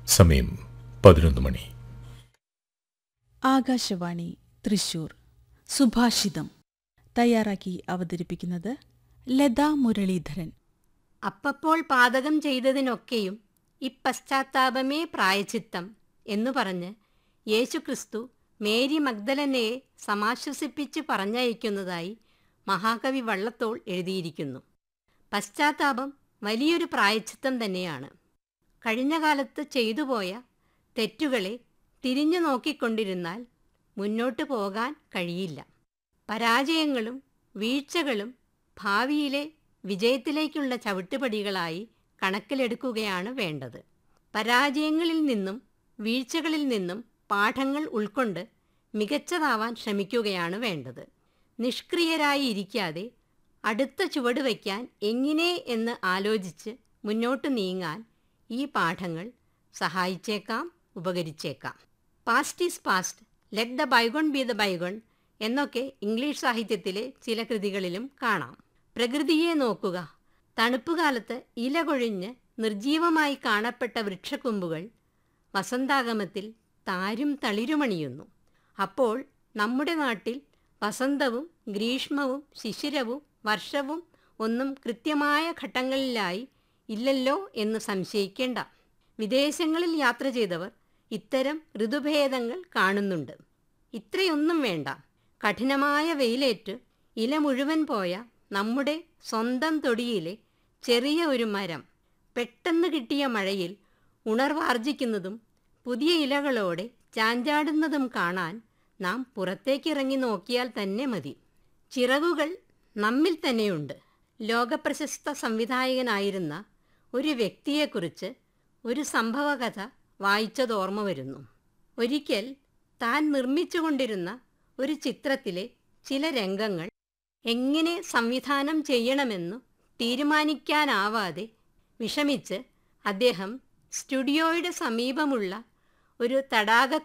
സമയം പതിനൊന്ന് മണി ആകാശവാണി തൃശൂർ സുഭാഷിതം തയ്യാറാക്കി അവതരിപ്പിക്കുന്നത് ലതാ മുരളീധരൻ അപ്പപ്പോൾ പാതകം ചെയ്തതിനൊക്കെയും ഇപ്പശ്ചാത്താപമേ പ്രായച്ചിത്തം എന്നു പറഞ്ഞ് യേശുക്രിസ്തു മേരി മഗ്ദലനയെ സമാശ്വസിപ്പിച്ച് പറഞ്ഞയക്കുന്നതായി മഹാകവി വള്ളത്തോൾ എഴുതിയിരിക്കുന്നു പശ്ചാത്താപം വലിയൊരു പ്രായച്ചിത്തം തന്നെയാണ് കഴിഞ്ഞ കാലത്ത് ചെയ്തുപോയ തെറ്റുകളെ തിരിഞ്ഞു നോക്കിക്കൊണ്ടിരുന്നാൽ മുന്നോട്ടു പോകാൻ കഴിയില്ല പരാജയങ്ങളും വീഴ്ചകളും ഭാവിയിലെ വിജയത്തിലേക്കുള്ള ചവിട്ടുപടികളായി കണക്കിലെടുക്കുകയാണ് വേണ്ടത് പരാജയങ്ങളിൽ നിന്നും വീഴ്ചകളിൽ നിന്നും പാഠങ്ങൾ ഉൾക്കൊണ്ട് മികച്ചതാവാൻ ശ്രമിക്കുകയാണ് വേണ്ടത് നിഷ്ക്രിയരായി ഇരിക്കാതെ അടുത്ത ചുവട് വയ്ക്കാൻ എങ്ങനെ എന്ന് ആലോചിച്ച് മുന്നോട്ട് നീങ്ങാൻ ഈ പാഠങ്ങൾ സഹായിച്ചേക്കാം ഉപകരിച്ചേക്കാം past is past let the bygone be the bygone എന്നൊക്കെ ഇംഗ്ലീഷ് സാഹിത്യത്തിലെ ചില കൃതികളിലും കാണാം പ്രകൃതിയെ നോക്കുക തണുപ്പുകാലത്ത് ഇല കൊഴിഞ്ഞ് നിർജീവമായി കാണപ്പെട്ട വൃക്ഷക്കൊമ്പുകൾ വസന്താഗമത്തിൽ താരും തളിരുമണിയുന്നു അപ്പോൾ നമ്മുടെ നാട്ടിൽ വസന്തവും ഗ്രീഷ്മവും ശിശിരവും വർഷവും ഒന്നും കൃത്യമായ ഘട്ടങ്ങളിലായി ഇല്ലല്ലോ എന്ന് സംശയിക്കേണ്ട വിദേശങ്ങളിൽ യാത്ര ചെയ്തവർ ഇത്തരം ഋതുഭേദങ്ങൾ കാണുന്നുണ്ട് ഇത്രയൊന്നും വേണ്ട കഠിനമായ വെയിലേറ്റ് ഇല മുഴുവൻ പോയ നമ്മുടെ സ്വന്തം തൊടിയിലെ ചെറിയ ഒരു മരം പെട്ടെന്ന് കിട്ടിയ മഴയിൽ ഉണർവാർജിക്കുന്നതും പുതിയ ഇലകളോടെ ചാഞ്ചാടുന്നതും കാണാൻ നാം പുറത്തേക്കിറങ്ങി നോക്കിയാൽ തന്നെ മതി ചിറകുകൾ നമ്മിൽ തന്നെയുണ്ട് ലോകപ്രശസ്ത സംവിധായകനായിരുന്ന ഒരു വ്യക്തിയെക്കുറിച്ച് ഒരു സംഭവകഥ വായിച്ചതോർമ്മ വരുന്നു ഒരിക്കൽ താൻ നിർമ്മിച്ചുകൊണ്ടിരുന്ന ഒരു ചിത്രത്തിലെ ചില രംഗങ്ങൾ എങ്ങനെ സംവിധാനം ചെയ്യണമെന്നു തീരുമാനിക്കാനാവാതെ വിഷമിച്ച് അദ്ദേഹം സ്റ്റുഡിയോയുടെ സമീപമുള്ള ഒരു തടാക